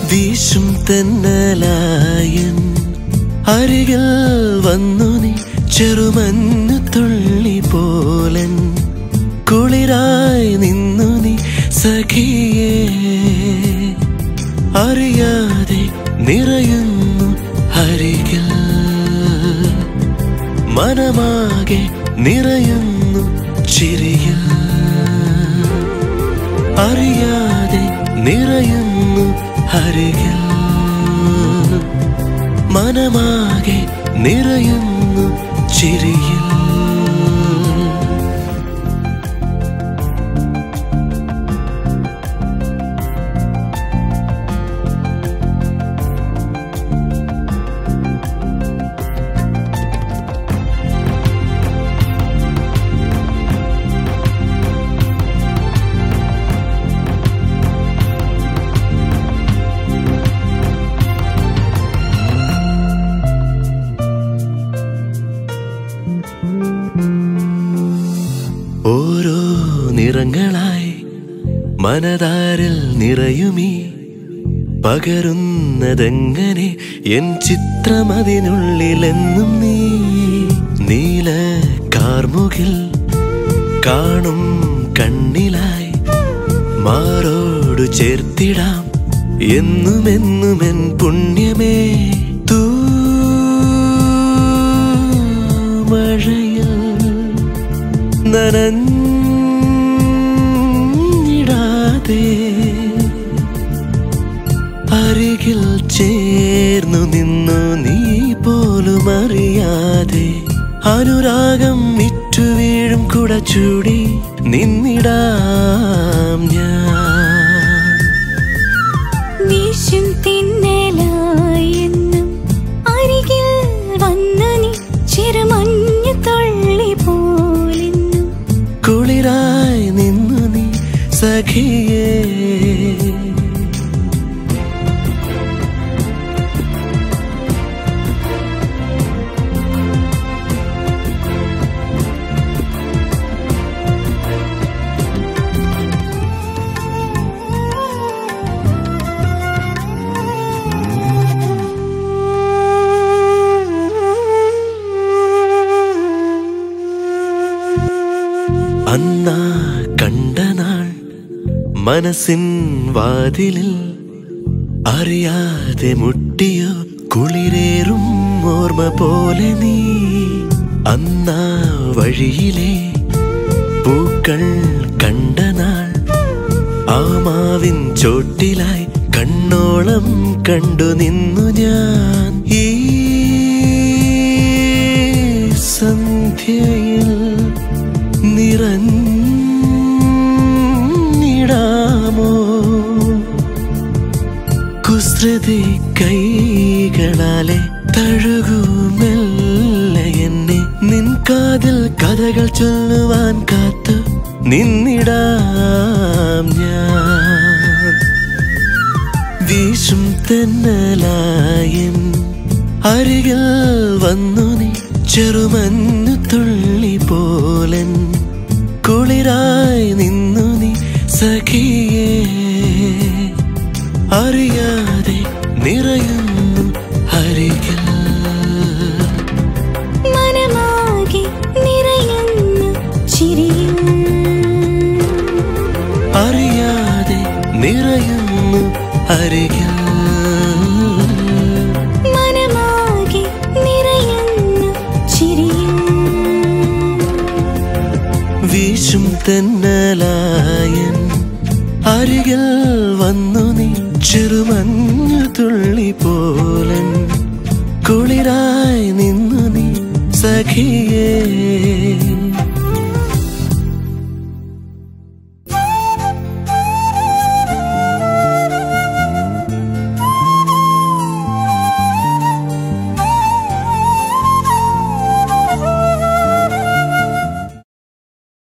വീശും തെന്നലായൻ അരികിൽ വന്നു നീ ചെറുമഞ്ഞു തുള്ളി പോലൻ കുളിരായി നിന്നു നീ സഖിയേ അറിയാതെ നിറയുന്നു അരികിൽ മനമാകെ നിറയുന്നു ചിരിയിൽ അറിയാതെ നിറയുന്നു അരികിൽ മനമാകെ നിറയുന്നു ചിരിയിൽ ഓരോ നിറങ്ങളായി മനതാരിൽ നിറയുമീ പകരുന്നതെങ്ങനെ എൻ ചിത്രമതിനുള്ളിലെന്നും നീ നീല കാർമുകിൽ കാണും കണ്ണിലായി മാറോടു ചേർത്തിടാം എന്നുമെന്നുമെൻ പുണ്യമേ തൂ മഴയിൽ നനഞ്ഞിടാതെ അരികിൽ ചേർന്നു നിന്നു നീ പോലും അറിയാതെ അനുരാഗം ഇറ്റു വീഴും കുട ചൂടി നിന്നിടാം ഞാൻ വീശും തിന്നലായെന്നും അരികിൽ വന്നു നീ ചെറുമഞ്ഞു തുള്ളി പോലെന്നും കുളിരായി നിന്നു നീ സഖിയേ അന്നാ കണ്ട നാൾ മനസ്സിൻ വാതിലിൽ അറിയാതെ മുട്ടിയോ കുളിരേറും ഓർമ്മ പോലെ നീ അന്നാ വഴിയിലെ പൂക്കൾ കണ്ട നാൾ ആ മാവിൻ ചോട്ടിലായി കണ്ണോളം കണ്ടു നിന്നു ഞാൻ ഈ സന്ധ്യയിൽ നിറഞ്ഞിടാമോ കുസൃതി കൈകളാലെ തഴുകുമെല്ല എന്നെ നിൻ കാതിൽ കഥകൾ ചൊല്ലുവാൻ കാത്തു നിന്നിടാം ഞാൻ വീശും തെന്നലായൻ അരികിൽ വന്നു നീ ചെറുമഞ്ഞു തുള്ളി പോലൻ കുളിരായി നിന്നു നീ സഖിയേ അറിയാതെ നിറയുന്നു അരികിൽ മനമാകെ നിറയുന്നു ചിരിയിൽ അറിയാതെ നിറയുന്നു അരികിൽ മനമാകെ നിറയുന്നു ചിരിയിൽ വീശും തെന്നലായൻ അരികിൽ വന്നു നീ ചെറുമഞ്ഞു തുള്ളി പോലൻ കുളിരായി നിന്നു നീ സഖിയേ